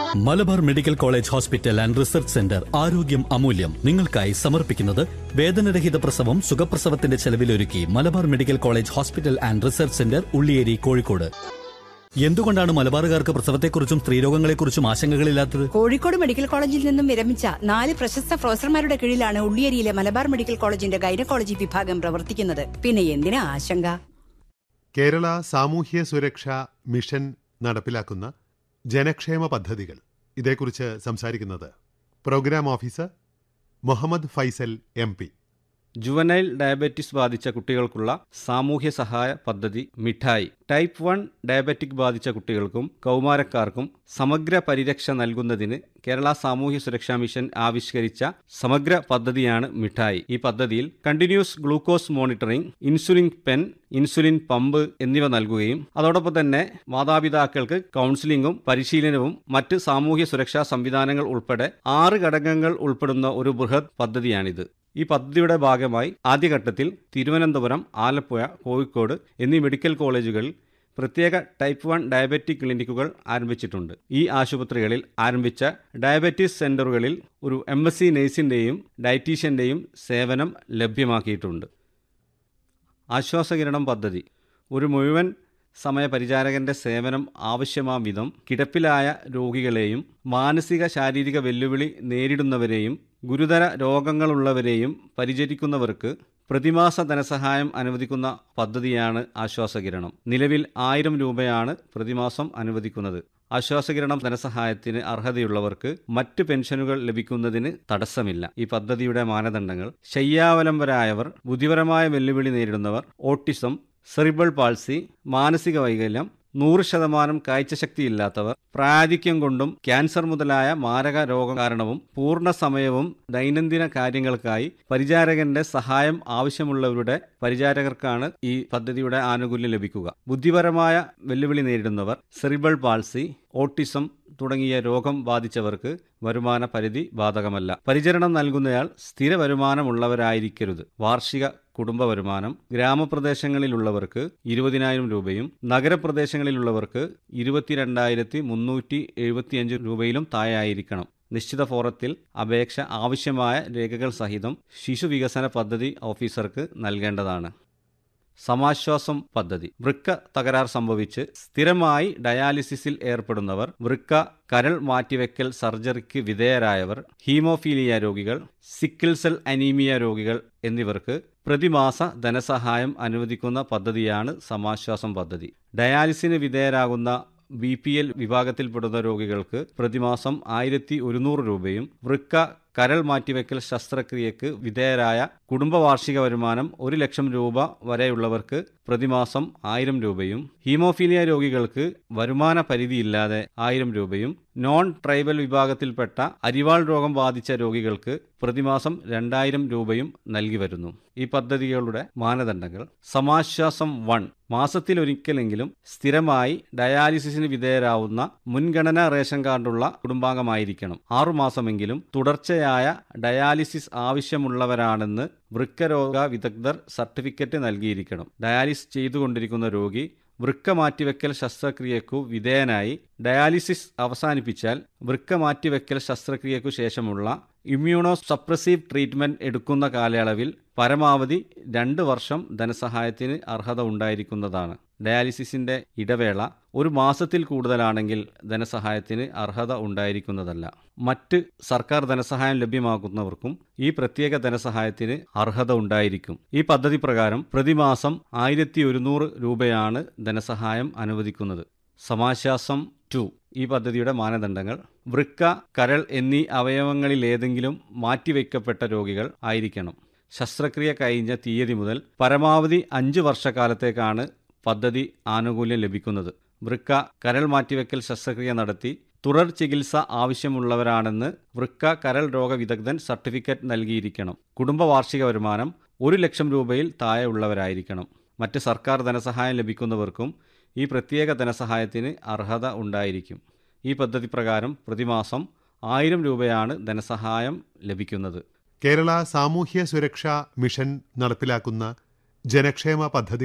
Malabar medical college hospital and research centre ആരോഗ്യം അമൂല്യം നിങ്ങൾക്കായി സമർപ്പിക്കുന്നത് വേദനരഹിത പ്രസവം സുഖപ്രസവത്തിന്റെ ചെലവിലൊരുക്കി Malabar medical college hospital and research centre Ulliyeri Kozhikode എന്തുകൊണ്ടാണ് മലബാറുകാർക്ക് പ്രസവത്തെക്കുറിച്ചും സ്ത്രീരോഗങ്ങളെക്കുറിച്ചും ആശങ്കകളില്ലാത്തത് കോഴിക്കോട് മെഡിക്കൽ കോളേജിൽ നിന്നും വിരമിച്ച നാല് പ്രശസ്ത പ്രൊഫസർമാരുടെ കീഴിലാണ് ഉള്ളിയേരിയിലെ മലബാർ മെഡിക്കൽ കോളേജിന്റെ ഗൈനക്കോളജി വിഭാഗം പ്രവർത്തിക്കുന്നത് പിന്നെ എന്തിനാ ആശങ്ക കേരള സാമൂഹ്യ സുരക്ഷാ മിഷൻ നടപ്പിലാക്കുന്ന ജനക്ഷേമ പദ്ധതികൾ ഇതേക്കുറിച്ച് സംസാരിക്കുന്നത് programme officer Muhammad Faisal M P juvenile diabetes ബാധിച്ച കുട്ടികൾക്കുള്ള സാമൂഹ്യ സഹായ പദ്ധതി മിഠായി ടൈപ്പ് വൺ ഡയബറ്റിക് ബാധിച്ച കുട്ടികൾക്കും കൗമാരക്കാർക്കും സമഗ്ര പരിരക്ഷ നൽകുന്നതിന് കേരള സാമൂഹ്യ സുരക്ഷാ മിഷൻ ആവിഷ്കരിച്ച സമഗ്ര പദ്ധതിയാണ് മിഠായി ഈ പദ്ധതിയിൽ continuous glucose monitoring insulin pen insulin pump എന്നിവ നൽകുകയും അതോടൊപ്പം തന്നെ മാതാപിതാക്കൾക്ക് കൗൺസിലിംഗും പരിശീലനവും മറ്റ് സാമൂഹ്യ സുരക്ഷാ സംവിധാനങ്ങൾ ഉൾപ്പെടെ ആറ് ഘടകങ്ങൾ ഉൾപ്പെടുന്ന ഒരു ബൃഹത് പദ്ധതിയാണിത് ഈ പദ്ധതിയുടെ ഭാഗമായി ആദ്യഘട്ടത്തിൽ തിരുവനന്തപുരം ആലപ്പുഴ കോഴിക്കോട് എന്നീ മെഡിക്കൽ കോളേജുകളിൽ പ്രത്യേക ടൈപ്പ് വൺ ഡയബറ്റിക് ക്ലിനിക്കുകൾ ആരംഭിച്ചിട്ടുണ്ട് ഈ ആശുപത്രികളിൽ ആരംഭിച്ച ഡയബറ്റീസ് സെന്ററുകളിൽ ഒരു എം എസ് സി നേഴ്സിൻ്റെയും ഡയറ്റീഷ്യൻ്റെയും സേവനം ലഭ്യമാക്കിയിട്ടുണ്ട് ആശ്വാസകിരണം പദ്ധതി ഒരു മുഴുവൻ സമയ പരിചാരകന്റെ സേവനം ആവശ്യമാം വിധം കിടപ്പിലായ രോഗികളെയും മാനസിക ശാരീരിക വെല്ലുവിളി നേരിടുന്നവരെയും ഗുരുതര രോഗങ്ങളുള്ളവരെയും പരിചരിക്കുന്നവർക്ക് പ്രതിമാസ ധനസഹായം അനുവദിക്കുന്ന പദ്ധതിയാണ് ആശ്വാസകിരണം നിലവിൽ ആയിരം രൂപയാണ് പ്രതിമാസം അനുവദിക്കുന്നത് ആശ്വാസകിരണം ധനസഹായത്തിന് അർഹതയുള്ളവർക്ക് മറ്റ് പെൻഷനുകൾ ലഭിക്കുന്നതിന് തടസ്സമില്ല ഈ പദ്ധതിയുടെ മാനദണ്ഡങ്ങൾ ശയ്യാവലംബരായവർ ബുദ്ധിപരമായ വെല്ലുവിളി നേരിടുന്നവർ ഓട്ടിസം സെറിബിൾ പാൾസി മാനസിക വൈകല്യം നൂറ് ശതമാനം കാഴ്ചശക്തിയില്ലാത്തവർ പ്രായാധിക്യം കൊണ്ടും ക്യാൻസർ മുതലായ മാരക രോഗ കാരണവും പൂർണ്ണ സമയവും ദൈനംദിന കാര്യങ്ങൾക്കായി പരിചാരകന്റെ സഹായം ആവശ്യമുള്ളവരുടെ പരിചാരകർക്കാണ് ഈ പദ്ധതിയുടെ ആനുകൂല്യം ലഭിക്കുക ബുദ്ധിപരമായ വെല്ലുവിളി നേരിടുന്നവർ സെറിബിൾ പാൾസി ഓട്ടിസം തുടങ്ങിയ രോഗം ബാധിച്ചവർക്ക് വരുമാന പരിധി ബാധകമല്ല പരിചരണം നൽകുന്നയാൾ സ്ഥിര വരുമാനമുള്ളവരായിരിക്കരുത് വാർഷിക കുടുംബ വരുമാനം ഗ്രാമപ്രദേശങ്ങളിലുള്ളവർക്ക് ഇരുപതിനായിരം രൂപയും നഗരപ്രദേശങ്ങളിലുള്ളവർക്ക് ഇരുപത്തിരണ്ടായിരത്തി മുന്നൂറ്റി എഴുപത്തിയഞ്ച് രൂപയിലും താഴെയായിരിക്കണം നിശ്ചിത ഫോറത്തിൽ അപേക്ഷ ആവശ്യമായ രേഖകൾ സഹിതം ശിശു വികസന പദ്ധതി ഓഫീസർക്ക് നൽകേണ്ടതാണ് സമാശ്വാസം പദ്ധതി വൃക്ക തകരാർ സംഭവിച്ച് സ്ഥിരമായി ഡയാലിസിസിൽ ഏർപ്പെടുന്നവർ വൃക്ക കരൾ മാറ്റിവെക്കൽ സർജറിക്ക് വിധേയരായവർ ഹീമോഫീലിയ രോഗികൾ സിക്കിൾ സെൽ അനീമിയ രോഗികൾ എന്നിവർക്ക് പ്രതിമാസ ധനസഹായം അനുവദിക്കുന്ന പദ്ധതിയാണ് സമാശ്വാസം പദ്ധതി ഡയാലിസിന് വിധേയരാകുന്ന ബി പി എൽ വിഭാഗത്തിൽപ്പെടുന്ന രോഗികൾക്ക് പ്രതിമാസം ആയിരത്തി ഒരുന്നൂറ് രൂപയും വൃക്ക കരൾ മാറ്റിവെക്കൽ ശസ്ത്രക്രിയക്ക് വിധേയരായ കുടുംബ വാർഷിക വരുമാനം ഒരു ലക്ഷം രൂപ വരെയുള്ളവർക്ക് പ്രതിമാസം ആയിരം രൂപയും ഹീമോഫീലിയ രോഗികൾക്ക് വരുമാന പരിധിയില്ലാതെ ആയിരം രൂപയും നോൺ ട്രൈബൽ വിഭാഗത്തിൽപ്പെട്ട അരിവാൾ രോഗം ബാധിച്ച രോഗികൾക്ക് പ്രതിമാസം രണ്ടായിരം രൂപയും നൽകി വരുന്നു ഈ പദ്ധതികളുടെ മാനദണ്ഡങ്ങൾ സമാശ്വാസം വൺ മാസത്തിലൊരിക്കലെങ്കിലും സ്ഥിരമായി ഡയാലിസിസിന് വിധേയരാവുന്ന മുൻഗണനാ റേഷൻ കാർഡുള്ള കുടുംബാംഗമായിരിക്കണം ആറുമാസമെങ്കിലും തുടർച്ചയായ ഡയാലിസിസ് ആവശ്യമുള്ളവരാണെന്ന് വൃക്കരോഗ വിദഗ്ധർ സർട്ടിഫിക്കറ്റ് നൽകിയിരിക്കണം ഡയാലിസ് ചെയ്തുകൊണ്ടിരിക്കുന്ന രോഗി വൃക്ക മാറ്റിവെക്കൽ ശസ്ത്രക്രിയക്കു വിധേയനായി ഡയാലിസിസ് അവസാനിപ്പിച്ചാൽ വൃക്ക മാറ്റിവെക്കൽ ശസ്ത്രക്രിയക്കു ശേഷമുള്ള ഇമ്മ്യൂണോ സപ്രസീവ് ട്രീറ്റ്മെന്റ് എടുക്കുന്ന കാലയളവിൽ പരമാവധി രണ്ട് വർഷം ധനസഹായത്തിന് അർഹത ഉണ്ടായിരിക്കുന്നതാണ് ഡയാലിസിസിന്റെ ഇടവേള ഒരു മാസത്തിൽ കൂടുതലാണെങ്കിൽ ധനസഹായത്തിന് അർഹത ഉണ്ടായിരിക്കുന്നതല്ല മറ്റ് സർക്കാർ ധനസഹായം ലഭ്യമാക്കുന്നവർക്കും ഈ പ്രത്യേക ധനസഹായത്തിന് അർഹത ഉണ്ടായിരിക്കും ഈ പദ്ധതി പ്രകാരം പ്രതിമാസം ആയിരത്തി ഒരുന്നൂറ് രൂപയാണ് ധനസഹായം അനുവദിക്കുന്നത് സമാശ്വാസം ടു ഈ പദ്ധതിയുടെ മാനദണ്ഡങ്ങൾ വൃക്ക കരൾ എന്നീ അവയവങ്ങളിലേതെങ്കിലും മാറ്റിവെക്കപ്പെട്ട രോഗികൾ ആയിരിക്കണം ശസ്ത്രക്രിയ കഴിഞ്ഞ തീയതി മുതൽ പരമാവധി അഞ്ച് വർഷക്കാലത്തേക്കാണ് പദ്ധതി ആനുകൂല്യം ലഭിക്കുന്നത് വൃക്ക കരൾ മാറ്റിവെക്കൽ ശസ്ത്രക്രിയ നടത്തി തുടർ ചികിത്സ ആവശ്യമുള്ളവരാണെന്ന് വൃക്ക കരൾ രോഗ വിദഗ്ധൻ സർട്ടിഫിക്കറ്റ് നൽകിയിരിക്കണം കുടുംബ വാർഷിക വരുമാനം ഒരു ലക്ഷം രൂപയിൽ താഴെ ഉള്ളവരായിരിക്കണം മറ്റ് സർക്കാർ ധനസഹായം ലഭിക്കുന്നവർക്കും ഈ പ്രത്യേക ധനസഹായത്തിന് അർഹത ഉണ്ടായിരിക്കും ഈ പദ്ധതി പ്രകാരം പ്രതിമാസം ആയിരം രൂപയാണ് ധനസഹായം ലഭിക്കുന്നത് കേരള സാമൂഹ്യ സുരക്ഷാ മിഷൻ നടപ്പിലാക്കുന്ന ജനക്ഷേമ പദ്ധതി